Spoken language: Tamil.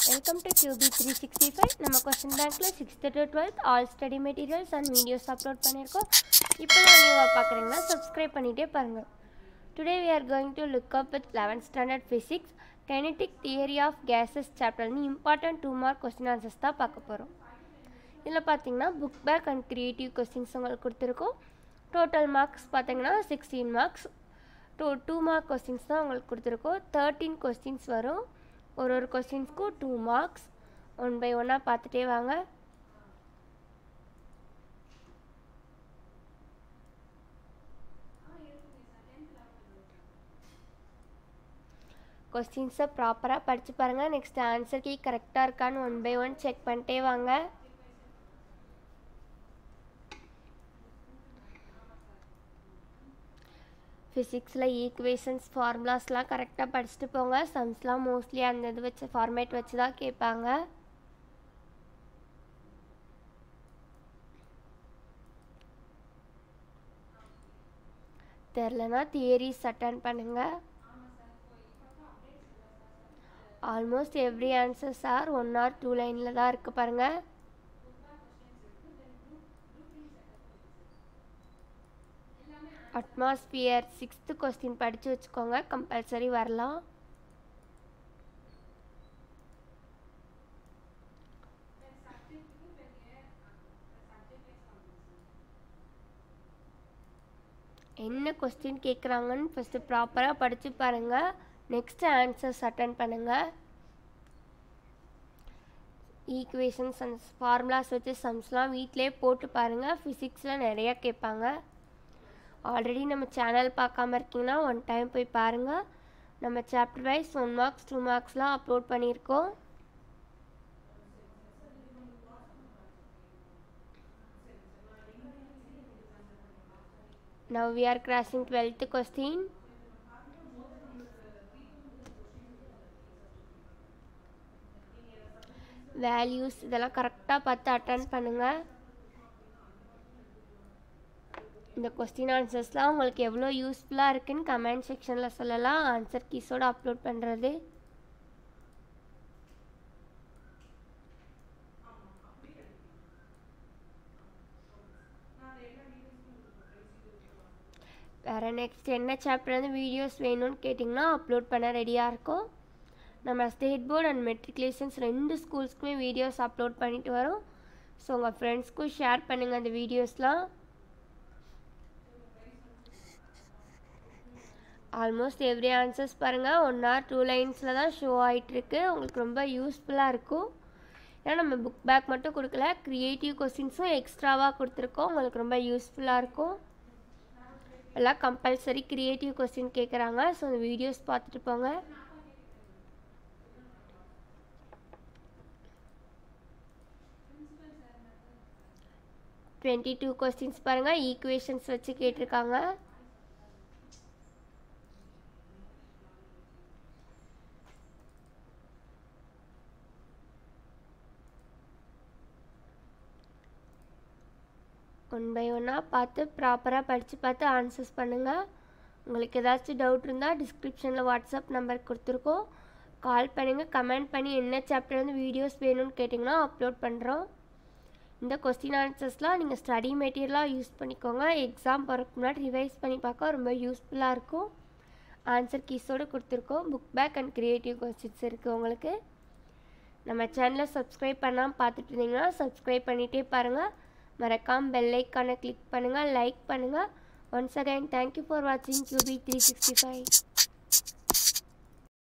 welcome to Q B three sixty five நம்ம கொஸ்டின் பேங்க்கில் sixth to twelfth all study materials and videos upload பண்ணியிருக்கோம் இப்போ தான் நியூவாக பார்க்குறீங்கன்னா சப்ஸ்கிரைப் பண்ணிகிட்டே பாருங்கள் today we are going to look up with eleventh standard physics kinetic theory of gases சாப்டர்னு important two mark question answers தான் பார்க்க போகிறோம் இதில் பார்த்தீங்கன்னா book back and creative questions உங்களுக்கு கொடுத்துருக்கோம் டோட்டல் மார்க்ஸ் பார்த்தீங்கன்னா sixteen marks two two mark questions தான் உங்களுக்கு கொடுத்துருக்கோம் தேர்ட்டீன் கொஸ்டின்ஸ் வரும் ஒரு ஒரு கொஸ்டின்ஸ்க்கும் டூ மார்க்ஸ் ஒன் பை ஒன்னாக பார்த்துட்டே வாங்க கொஸ்டின்ஸை ப்ராப்பராக படித்து பாருங்கள் நெக்ஸ்ட் ஆன்சர் கீ கரெக்டாக இருக்கான்னு ஒன் பை ஒன் செக் பண்ணிட்டே வாங்க ஃபிசிக்ஸில் ஈக்குவேஷன்ஸ் ஃபார்முலாஸ்லாம் கரெக்டாக படிச்சுட்டு போங்க சம்ஸ்லாம் மோஸ்ட்லி அந்த இது வச்சு ஃபார்மேட் வச்சு தான் கேட்பாங்க தெரிலனா தியரிஸ் அட்டன் பண்ணுங்கள் almost every answers are one or two லைனில் தான் இருக்குது பாருங்கள் அட்மாஸ்பியர் சிக்ஸ்த்து கொஸ்டின் படித்து வச்சுக்கோங்க கம்பல்சரி வரலாம் என்ன கொஸ்டின் கேட்குறாங்கன்னு ஃபஸ்ட்டு ப்ராப்பராக படித்து பாருங்கள் நெக்ஸ்ட் ஆன்சர்ஸ் அட்டன் பண்ணுங்கள் ஈக்குவேஷன்ஸ் அண்ட் ஃபார்முலாஸ் வச்சு சம்ஸ்லாம் வீட்டிலே போட்டு பாருங்கள் ஃபிசிக்ஸில் நிறையா கேட்பாங்க ஆல்ரெடி நம்ம சேனல் பார்க்காம இருக்கீங்கன்னா ஒன் டைம் போய் பாருங்கள் நம்ம chapter wise one marks two மார்க்ஸ்லாம் அப்லோட் பண்ணியிருக்கோம் now we are crossing twelfth question values இதெல்லாம் கரெக்டாக பார்த்து அட்டன் பண்ணுங்கள் இந்த கொஸ்டின் ஆன்சர்ஸ்லாம் உங்களுக்கு எவ்வளோ யூஸ்ஃபுல்லாக இருக்குன்னு கமெண்ட் செக்ஷனில் சொல்லலாம் ஆன்சர் கீஸோடு அப்லோட் பண்ணுறது வேறு நெக்ஸ்ட் என்ன சாப்டர் வந்து வீடியோஸ் வேணும்னு கேட்டிங்கன்னா அப்லோட் பண்ண ரெடியாக இருக்கும் நம்ம ஸ்டேட் போர்டு அண்ட் மெட்ரிகுலேஷன்ஸ் ரெண்டு ஸ்கூல்ஸ்க்குமே வீடியோஸ் அப்லோட் பண்ணிட்டு வரோம் ஸோ உங்கள் ஃப்ரெண்ட்ஸ்க்கும் ஷேர் பண்ணுங்கள் அந்த வீடியோஸ்லாம் ஆல்மோஸ்ட் எவ்ரி ஆன்சர்ஸ் பாருங்கள் ஒன் ஆர் டூ லைன்ஸில் தான் ஷோ ஆகிட்டுருக்கு உங்களுக்கு ரொம்ப யூஸ்ஃபுல்லாக இருக்கும் ஏன்னா நம்ம புக் பேக் மட்டும் கொடுக்கல க்ரியேட்டிவ் கொஸ்டின்ஸும் எக்ஸ்ட்ராவாக கொடுத்துருக்கோம் உங்களுக்கு ரொம்ப யூஸ்ஃபுல்லாக இருக்கும் எல்லாம் கம்பல்சரி க்ரியேட்டிவ் கொஸ்டின் கேட்குறாங்க ஸோ அந்த வீடியோஸ் பார்த்துட்டு போங்க டுவெண்ட்டி டூ கொஸ்டின்ஸ் பாருங்கள் ஈக்குவேஷன்ஸ் வச்சு கேட்டிருக்காங்க ஒன் பை ஒன்னாக பார்த்து ப்ராப்பராக படித்து பார்த்து ஆன்சர்ஸ் பண்ணுங்கள் உங்களுக்கு ஏதாச்சும் டவுட் இருந்தால் டிஸ்கிரிப்ஷனில் வாட்ஸ்அப் நம்பர் கொடுத்துருக்கோம் கால் பண்ணுங்கள் கமெண்ட் பண்ணி என்ன சாப்டர் வந்து வீடியோஸ் வேணும்னு கேட்டிங்கன்னா அப்லோட் பண்ணுறோம் இந்த கொஸ்டின் ஆன்சர்ஸ்லாம் நீங்கள் ஸ்டடி மெட்டீரியலாக யூஸ் பண்ணிக்கோங்க எக்ஸாம் போகிறதுக்கு முன்னாடி ரிவைஸ் பண்ணி பார்க்க ரொம்ப யூஸ்ஃபுல்லாக இருக்கும் ஆன்சர் கீஸோடு கொடுத்துருக்கோம் book back and creative questions இருக்குது உங்களுக்கு நம்ம சேனலை சப்ஸ்கிரைப் பண்ணாமல் பார்த்துட்டு இருந்தீங்கன்னா சப்ஸ்கிரைப் பண்ணிகிட்டே பாருங்கள் மறக்காமல் பெல் ஐக்கானை கிளிக் பண்ணுங்கள் லைக் பண்ணுங்கள் ஒன்ஸ் அகைன் தேங்க்யூ ஃபார் வாட்சிங் கியூபி த்ரீ சிக்ஸ்டி ஃபைவ்